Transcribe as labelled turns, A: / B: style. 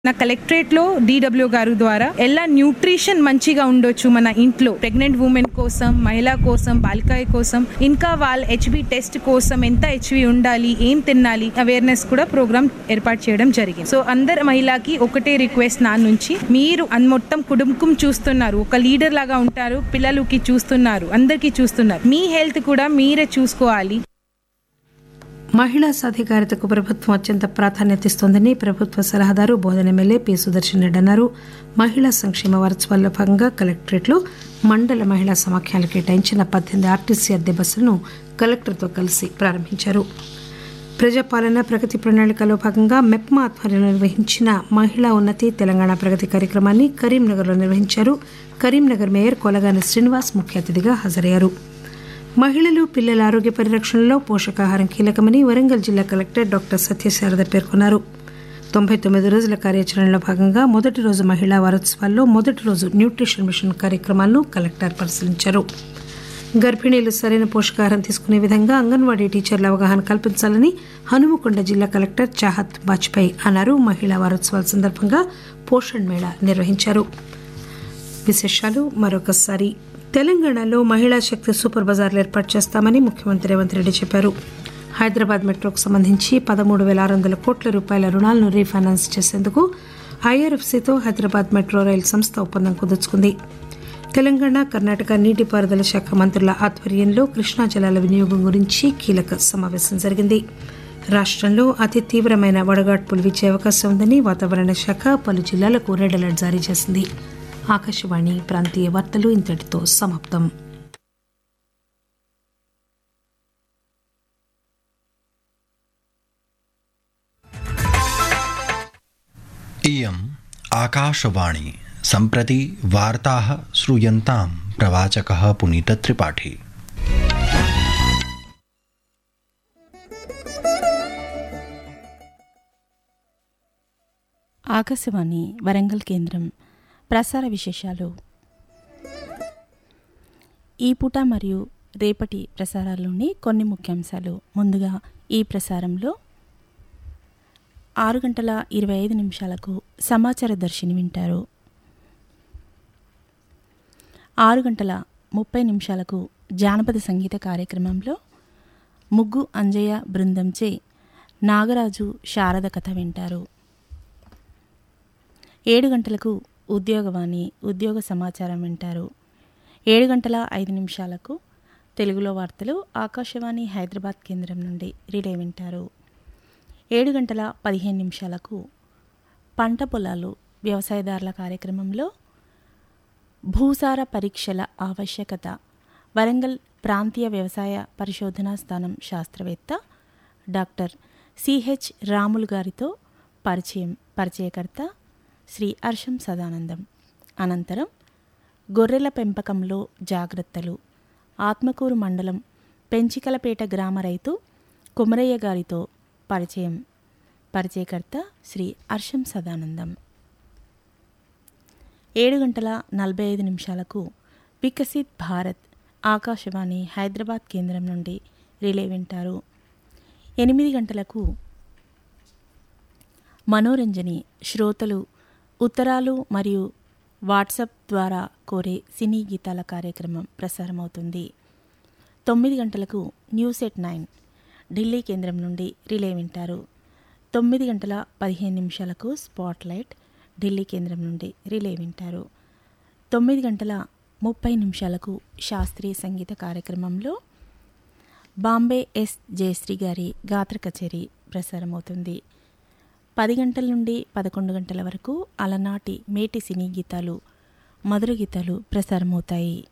A: నా కలెక్టరేట్ లో డిడబ్ల్యూ గారు ద్వారా ఎలా న్యూట్రిషన్ మంచిగా ఉండొచ్చు మన ఇంట్లో ప్రెగ్నెంట్ ఉమెన్ కోసం మహిళ కోసం బాలికాయ కోసం ఇంకా వాళ్ళ హెచ్బి టెస్ట్ కోసం ఎంత హెచ్బి ఉండాలి ఏం తినాలి అవేర్నెస్ కూడా ప్రోగ్రామ్ ఏర్పాటు చేయడం జరిగింది సో అందరు మహిళకి ఒకటే రిక్వెస్ట్ నా నుంచి మీరు అన్ మొత్తం కుటుంబం చూస్తున్నారు ఒక లీడర్ లాగా ఉంటారు పిల్లలకి చూస్తున్నారు అందరికీ చూస్తున్నారు మీ హెల్త్ కూడా మీరే చూసుకోవాలి
B: మహిళా సాధికారతకు ప్రభుత్వం అత్యంత ప్రాధాన్యత ఇస్తోందని ప్రభుత్వ సలహాదారు బోధన ఎమ్మెల్యే పి సుదర్శన్ రెడ్డి అన్నారు మహిళా సంక్షేమ వారోత్సవాల్లో భాగంగా కలెక్టరేట్లో మండల మహిళా సమాఖ్యలు కేటాయించిన పద్దెనిమిది ఆర్టీసీ అద్దె బస్సులను కలెక్టర్తో కలిసి ప్రారంభించారు ప్రజాపాలన ప్రగతి ప్రణాళికలో భాగంగా మెప్మా ఆధ్వర్యంలో నిర్వహించిన మహిళా ఉన్నతి తెలంగాణ ప్రగతి కార్యక్రమాన్ని కరీంనగర్లో నిర్వహించారు కరీంనగర్ మేయర్ కొలగాని శ్రీనివాస్ ముఖ్య అతిథిగా హాజరయ్యారు మహిళలు పిల్లల ఆరోగ్య పరిరక్షణలో పోషకాహారం కీలకమని వరంగల్ జిల్లా కలెక్టర్ డాక్టర్ సత్యశారద పేర్కొన్నారు తొంభై తొమ్మిది రోజుల కార్యాచరణలో భాగంగా మొదటి రోజు మహిళా వారోత్సవాల్లో మొదటి రోజు న్యూట్రిషన్ మిషన్ కార్యక్రమాలను కలెక్టర్ పరిశీలించారు గర్భిణీలు సరైన పోషకాహారం తీసుకునే విధంగా అంగన్వాడీ టీచర్ల అవగాహన కల్పించాలని హనుమకొండ జిల్లా కలెక్టర్ చాహత్ వాజ్పేయి అన్నారు మహిళా వారోత్సవాల సందర్భంగా పోషణ్ మేళా నిర్వహించారు విశేషాలు మరొకసారి తెలంగాణలో మహిళా శక్తి సూపర్ బజార్లు ఏర్పాటు చేస్తామని ముఖ్యమంత్రి రేవంత్ రెడ్డి చెప్పారు హైదరాబాద్ మెట్రోకు సంబంధించి పదమూడు వేల ఆరు వందల కోట్ల రూపాయల రుణాలను రీఫైనాన్స్ చేసేందుకు ఐఆర్ఎఫ్సీతో హైదరాబాద్ మెట్రో రైలు సంస్థ ఒప్పందం కుదుర్చుకుంది తెలంగాణ కర్ణాటక నీటిపారుదల శాఖ మంత్రుల ఆధ్వర్యంలో కృష్ణా జలాల వినియోగం గురించి కీలక సమావేశం జరిగింది రాష్ట్రంలో అతి తీవ్రమైన వడగాడ్పులు వీచే అవకాశం ఉందని వాతావరణ శాఖ పలు జిల్లాలకు రెడ్ అలర్ట్ జారీ చేసింది ఆకాశవాణి ప్రాంతీయ వార్తలు ఇంతటితో సమాప్తం
C: इयम् आकाशवाणी सम्प्रति वार्ताः श्रूयन्तां प्रवाचकः पुनीतत्रिपाठी
D: ఆకాశవాణి వరంగల్ కేంద్రం ప్రసార విశేషాలు ఈ పూట మరియు రేపటి ప్రసారాల్లోని కొన్ని ముఖ్యాంశాలు ముందుగా ఈ ప్రసారంలో ఆరు గంటల ఇరవై ఐదు నిమిషాలకు సమాచార దర్శిని వింటారు ఆరు గంటల ముప్పై నిమిషాలకు జానపద సంగీత కార్యక్రమంలో ముగ్గు అంజయ్య బృందంచే నాగరాజు శారద కథ వింటారు ఏడు గంటలకు ఉద్యోగవాణి ఉద్యోగ సమాచారం వింటారు ఏడు గంటల ఐదు నిమిషాలకు తెలుగులో వార్తలు ఆకాశవాణి హైదరాబాద్ కేంద్రం నుండి రిలే వింటారు ఏడు గంటల పదిహేను నిమిషాలకు పంట పొలాలు వ్యవసాయదారుల కార్యక్రమంలో భూసార పరీక్షల ఆవశ్యకత వరంగల్ ప్రాంతీయ వ్యవసాయ పరిశోధనా స్థానం శాస్త్రవేత్త డాక్టర్ సిహెచ్ రాములు గారితో పరిచయం పరిచయకర్త శ్రీ హర్షం సదానందం అనంతరం గొర్రెల పెంపకంలో జాగ్రత్తలు ఆత్మకూరు మండలం పెంచికలపేట గ్రామ రైతు కుమరయ్య గారితో పరిచయం పరిచయకర్త శ్రీ హర్షం సదానందం ఏడు గంటల నలభై ఐదు నిమిషాలకు వికసిత్ భారత్ ఆకాశవాణి హైదరాబాద్ కేంద్రం నుండి రిలే వింటారు ఎనిమిది గంటలకు మనోరంజని శ్రోతలు ఉత్తరాలు మరియు వాట్సాప్ ద్వారా కోరే సినీ గీతాల కార్యక్రమం ప్రసారమవుతుంది తొమ్మిది గంటలకు న్యూస్ ఎట్ నైన్ ఢిల్లీ కేంద్రం నుండి రిలే వింటారు తొమ్మిది గంటల పదిహేను నిమిషాలకు స్పాట్ లైట్ ఢిల్లీ కేంద్రం నుండి రిలే వింటారు తొమ్మిది గంటల ముప్పై నిమిషాలకు శాస్త్రీయ సంగీత కార్యక్రమంలో బాంబే ఎస్ జయశ్రీ గారి గాత్ర కచేరీ ప్రసారమవుతుంది పది గంటల నుండి పదకొండు గంటల వరకు అలనాటి మేటి సినీ గీతాలు మధుర గీతాలు ప్రసారమవుతాయి